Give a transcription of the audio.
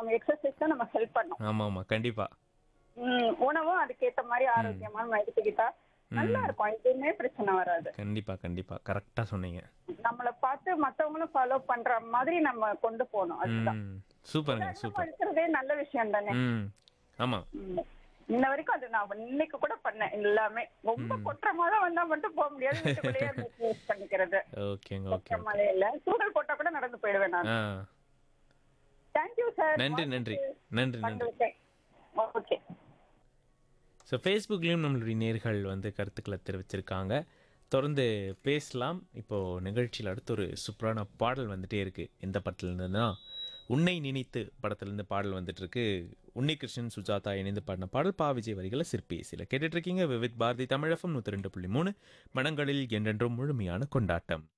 அவங்க எக்ஸசைஸ் தான் நம்ம ஹெல்ப் பண்ணும் ஆமா ஆமா கண்டிப்பா ம், உணவும் அதுக்கேத்த மாதிரி ஆரோக்கியமா நம்ம எடுத்துக்கிட்டா நல்லா இருக்கும் எதுவுமே பிரச்சனை வராது கண்டிப்பா கண்டிப்பா கரெக்டா சொன்னீங்க நம்மள பார்த்து மத்தவங்களும் ஃபாலோ பண்ற மாதிரி நம்ம கொண்டு போகணும் அதுதான் ம் சூப்பருங்க நம்ம சூப்பர் இருக்கிறதே நல்ல விஷயம் தானே ம் ஆமா ம். இன்ன வரைக்கும் அது நான் இன்னைக்கு கூட பண்ணேன் எல்லாமே ரொம்ப கொட்டுற மழை வந்தா மட்டும் போக முடியாது வீட்டுக்குள்ளேயே யூஸ் பண்ணிக்கிறது ஓகேங்க ஓகே கொட்டுற மழை இல்ல சூழல் போட்டா கூட நடந்து போயிடுவேன் நான் ஆ தேங்க்யூ சார் நன்றி நன்றி நன்றி நன்றி ஓகே ஸோ ஃபேஸ்புக்லேயும் நம்மளுடைய நேர்கள் வந்து கருத்துக்களை தெரிவிச்சிருக்காங்க தொடர்ந்து பேசலாம் இப்போது நிகழ்ச்சியில் அடுத்து ஒரு சூப்பரான பாடல் வந்துட்டே இருக்குது எந்த படத்துல இருந்ததுன்னா உன்னை நினைத்து படத்துலேருந்து பாடல் வந்துட்டு இருக்கு உன்னிகிருஷ்ணன் சுஜாதா இணைந்து பாடின பாடல் பா விஜய் வரிகளை சிற்பிசியில் கேட்டுட்டு இருக்கீங்க விவித் பாரதி தமிழகம் நூற்றி ரெண்டு புள்ளி மூணு மனங்களில் என்றென்றும் முழுமையான கொண்டாட்டம்